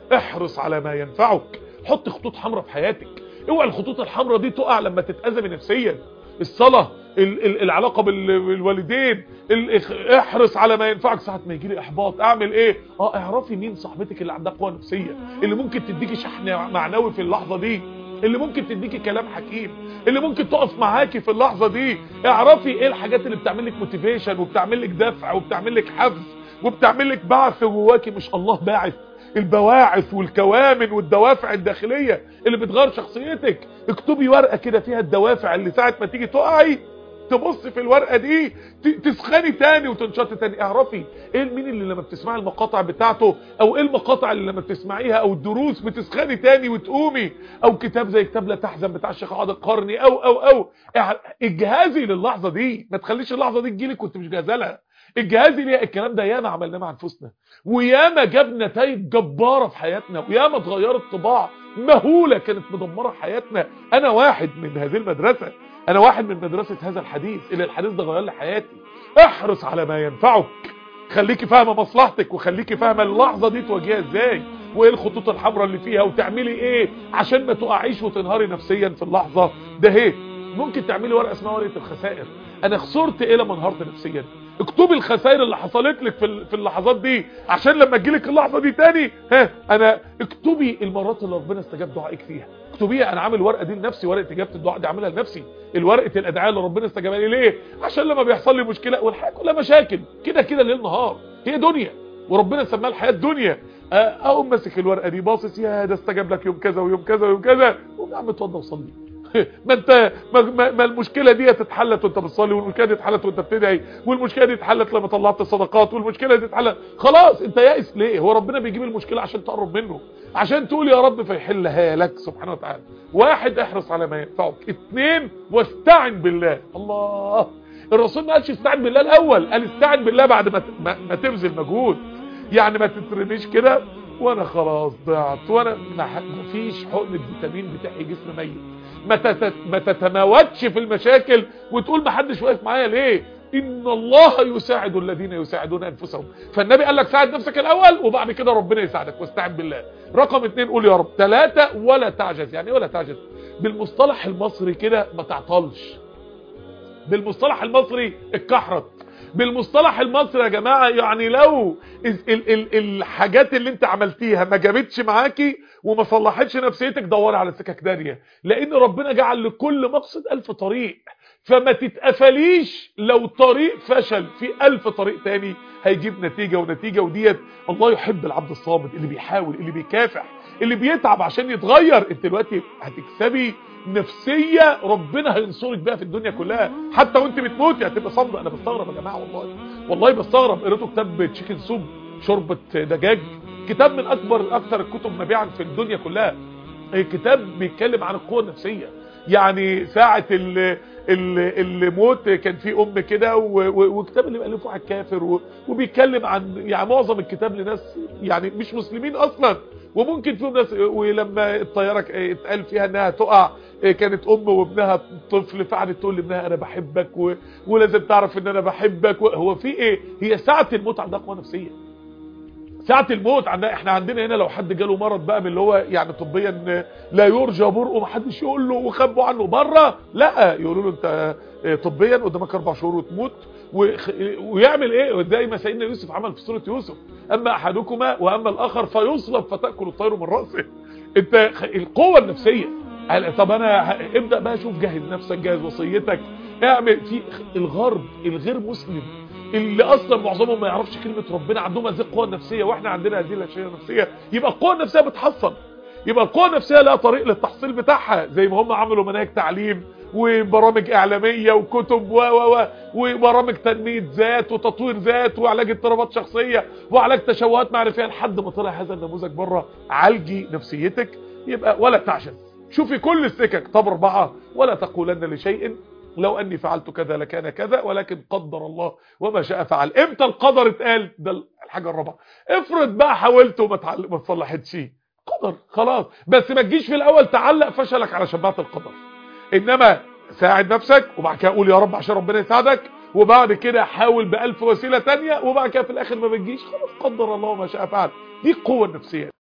احرص على ما ينفعك حط خطوط حمراء في حياتك اوعى الخطوط الحمراء دي تقع لما تتأذى نفسيا الصلاة ال ال العلاقة بالوالدين احرص على ما ينفعك ساعة ما يجيلي احباط اعمل ايه اه اعرفي مين صاحبتك اللي عندها قوة نفسية اللي ممكن تديكي شحن معنوي في اللحظة دي اللي ممكن تديكي كلام حكيم اللي ممكن تقف معاكي في اللحظة دي اعرفي ايه الحاجات اللي بتعمل لك موتيفيشن وبتعمل لك دفع وبتعمل لك حفز وبتعمل لك بعث جواكي مش الله باعث البواعث والكوامن والدوافع الداخلية اللي بتغير شخصيتك اكتبي ورقة كده فيها الدوافع اللي ساعة ما تيجي تقعي تبص في الورقة دي تسخني تاني وتنشطي تاني اعرفي ايه مين اللي لما بتسمعي المقاطع بتاعته او ايه المقاطع اللي لما بتسمعيها او الدروس بتسخني تاني وتقومي او كتاب زي كتاب لا تحزن بتاع الشيخ عادل القرني او او او اجهزي للحظة دي ما تخليش اللحظة دي تجيلك وانت مش جاهزه لها الجهازي ليه الكلام ده ياما عملناه مع انفسنا وياما جاب نتائج جباره في حياتنا وياما اتغيرت طباع مهوله كانت مدمره حياتنا انا واحد من هذه المدرسه انا واحد من مدرسه هذا الحديث اللي الحديث ده غير لي حياتي احرص على ما ينفعك خليكي فاهمه مصلحتك وخليكي فاهمه اللحظه دي تواجهها ازاي وايه الخطوط الحمراء اللي فيها وتعملي ايه عشان ما تقعيش وتنهاري نفسيا في اللحظه ده ايه ممكن تعملي ورقه اسمها ورقه الخسائر انا خسرت ايه لما انهارت نفسيا اكتبي الخسائر اللي حصلت لك في في اللحظات دي عشان لما تجيلك اللحظه دي تاني ها انا اكتبي المرات اللي ربنا استجاب دعائك فيها اكتبيها انا عامل ورقه دي لنفسي ورقه اجابه الدعاء دي عاملها لنفسي الورقه الادعاء اللي ربنا استجاب لي ليه عشان لما بيحصل لي مشكله والحياه كلها مشاكل كده كده ليل نهار هي دنيا وربنا سماها الحياه دنيا اقوم ماسك الورقه دي باصص يا ده استجاب لك يوم كذا ويوم كذا ويوم كذا قوم يا عم اتوضى وصلي ما انت ما, ما, ما المشكله دي اتحلت وانت بتصلي والمشكله دي اتحلت وانت بتدعي والمشكله دي اتحلت لما طلعت الصدقات والمشكله دي اتحلت خلاص انت يائس ليه هو ربنا بيجيب المشكله عشان تقرب منه عشان تقول يا رب فيحلها لك سبحانه وتعالى واحد احرص على ما ينفعك اثنين واستعن بالله الله الرسول ما قالش استعن بالله الاول قال استعن بالله بعد ما ما, ما تبذل مجهود يعني ما تترميش كده وانا خلاص ضعت وانا ما فيش حقنه فيتامين بتحيي جسم ميت ما تت... ما تتماوتش في المشاكل وتقول ما حدش واقف معايا ليه ان الله يساعد الذين يساعدون انفسهم فالنبي قال لك ساعد نفسك الاول وبعد كده ربنا يساعدك واستعن بالله رقم اتنين قول يا رب ثلاثة ولا تعجز يعني ايه ولا تعجز بالمصطلح المصري كده ما تعطلش بالمصطلح المصري اتكحرت بالمصطلح المصري يا جماعة يعني لو ال ال ال الحاجات اللي انت عملتيها ما جابتش معاكي وما صلحتش نفسيتك دوري على سكك دانية لان ربنا جعل لكل مقصد الف طريق فما تتقفليش لو طريق فشل في الف طريق تاني هيجيب نتيجة ونتيجة وديت الله يحب العبد الصامد اللي بيحاول اللي بيكافح اللي بيتعب عشان يتغير انت دلوقتي هتكسبي نفسية ربنا هينصرك بيها في الدنيا كلها حتى وانت بتموتي هتبقى صامدة انا بستغرب يا جماعة والله والله بستغرب قريته كتاب تشيكن سوب شوربة دجاج كتاب من اكبر اكثر الكتب مبيعا في الدنيا كلها كتاب بيتكلم عن القوة النفسية يعني ساعة الموت كان في ام كده وكتاب اللي مألفه واحد كافر وبيتكلم عن يعني معظم الكتاب لناس يعني مش مسلمين اصلا وممكن فيهم ناس ولما الطيارة اتقال فيها انها تقع كانت ام وابنها طفل فقعدت تقول لابنها انا بحبك و... ولازم تعرف ان انا بحبك هو في ايه هي ساعة الموت عندها قوة نفسية ساعة الموت عندنا احنا عندنا هنا لو حد جاله مرض بقى من اللي هو يعني طبيا لا يرجى برؤه محدش يقول له وخبوا عنه بره لا يقولوا له انت طبيا قدامك اربع شهور وتموت ويعمل ايه زي ما سيدنا يوسف عمل في سوره يوسف اما احدكما واما الاخر فيصلب فتاكل الطير من راسه انت القوه النفسيه طب انا ابدا بقى شوف جهز نفسك جهز وصيتك اعمل في الغرب الغير مسلم اللي اصلا معظمهم ما يعرفش كلمه ربنا عندهم هذه القوه النفسيه واحنا عندنا هذه الاشياء النفسيه يبقى القوه النفسيه بتحصل يبقى القوه النفسيه لها طريق للتحصيل بتاعها زي ما هم عملوا مناهج تعليم وبرامج اعلاميه وكتب و و و وبرامج تنميه ذات وتطوير ذات وعلاج اضطرابات شخصيه وعلاج تشوهات معرفيه لحد ما طلع هذا النموذج بره عالجي نفسيتك يبقى ولا تعجز شوفي كل السكك طب اربعه ولا تقولن لشيء لو اني فعلت كذا لكان كذا ولكن قدر الله وما شاء فعل امتى القدر اتقال ده الحاجه الرابعه افرض بقى حاولت وما ما تصلحتش قدر خلاص بس ما تجيش في الاول تعلق فشلك على شبهات القدر انما ساعد نفسك وبعد كده قول يا رب عشان ربنا يساعدك وبعد كده حاول بألف وسيله تانية وبعد كده في الاخر ما بتجيش خلاص قدر الله وما شاء فعل دي القوه النفسيه